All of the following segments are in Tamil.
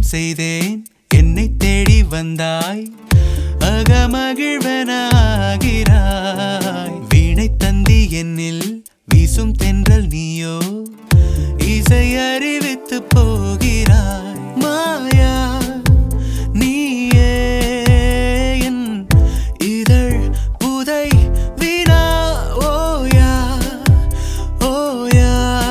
செய்தேன் என்னை தேடி வந்தாய் அகமகிழ்வனாகிறாய் வீணை தந்தி என்னில் வீசும் தென்றல் நீயோ இசை அறிவித்து போகிறாய் மாயா நீயே என் இதழ் புதை வீணா ஓயா ஓயா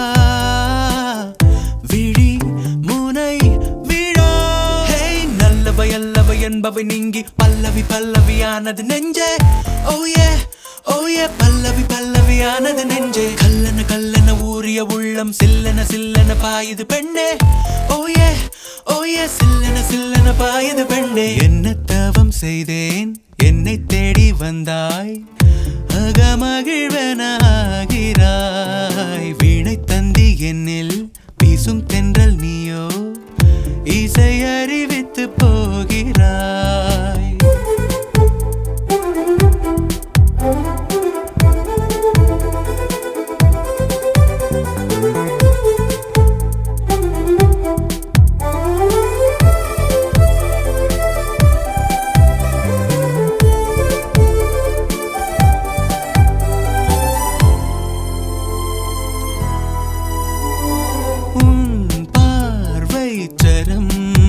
விழி முனை விழா ஹே நல்லவை அல்லவை என்பவை நீங்கி பல்லவி பல்லவியானது நெஞ்சே ஓயே ஓயே பல்லவி பல்லவியானது நெஞ்சே கல்லன கல்லன ஊறிய உள்ளம் சில்லன சில்லன பாயுது பெண்ணே ஓயே ஓயே சில்லன சில்லன பாயுது பெண்ணே என்ன தவம் செய்தேன் என்னை தேடி வந்தாய் அகமகிழ்வனாகிறாய் வீணை தந்தி என்னில் வீசும் தென்றல் நீயோ இசை அறிவித்து போகிறாய் உன் பார்வை சரம்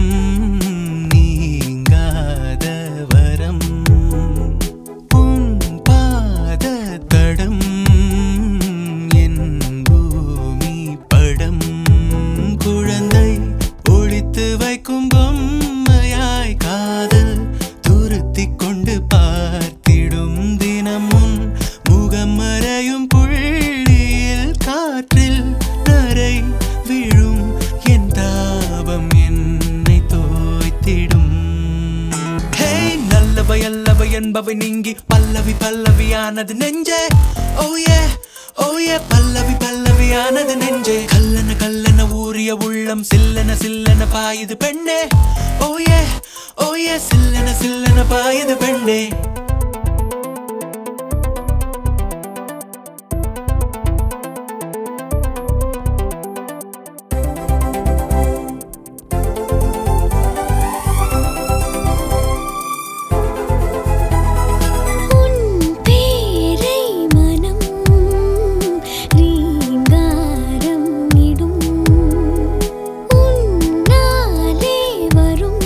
நீங்காத வரம் உன் பாத தடம் என் பூமி படம் குழந்தை ஒழித்து வைக்கும் பொம்மையாய் காதல் துருத்திக் கொண்டு பார்த்திடும் தினம் உன் முகம் மறையும் புள்ளியில் காற்றில் நரை விழும் என் தாபம் என்னை தோய்த்திடும் ஹே நல்லவை அல்லவை என்பவை நீங்கி பல்லவி பல்லவியானது நெஞ்சே ஓயே ஓயே பல்லவி பல்லவியானது நெஞ்சே கல்லன கல்லன ஊறிய உள்ளம் சில்லன சில்லன பாயுது பெண்ணே ஓயே ஓயே சில்லன சில்லன பாயுது பெண்ணே உன் பேரை மனம் ரீங்காரம் இடும் உன்னாலே வரும்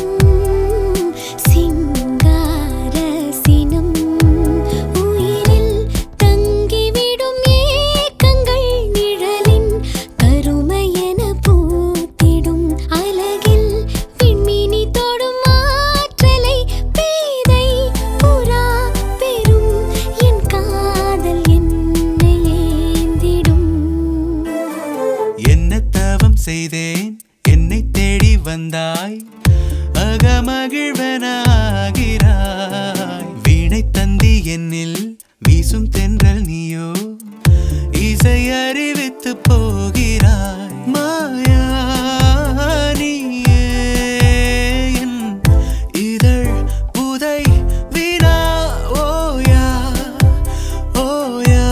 சிங்கார சினம் உயிரில் தங்கிவிடும் ஏக்கங்கள் நிழலின் கருமையென பூத்திடும் அழகில் விண்மீனி தொடும் ஆற்றலை பேதை புறா பெறும் என் காதல் என்னை ஏந்திடும் என்ன தவம் செய்தேன் என்னை தேடி வந்தாய் அகமகிழ்வனாகிறாய் வீணை தந்தி என்னில் வீசும் தென்றல் நீயோ இசை அறிவித்து போகிறாய் மாயா நீயே என் இதழ் புதை வீணா ஓயா ஓயா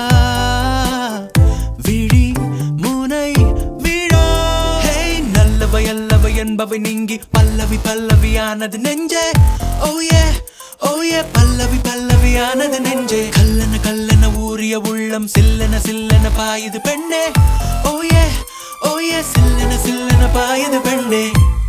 விழி முனை விழா ஹே நல்லவை அல்லவை என்பவை நீங்கி பல்லவி பல்லவியானது நெஞ்சே ஓயே ஓயே பல்லவி பல்லவியானது நெஞ்சே கல்லன கல்லன ஊறிய உள்ளம் சில்லன சில்லன பாயுது பெண்ணே ஓயே ஓயே சில்லன சில்லன பாயுது பெண்ணே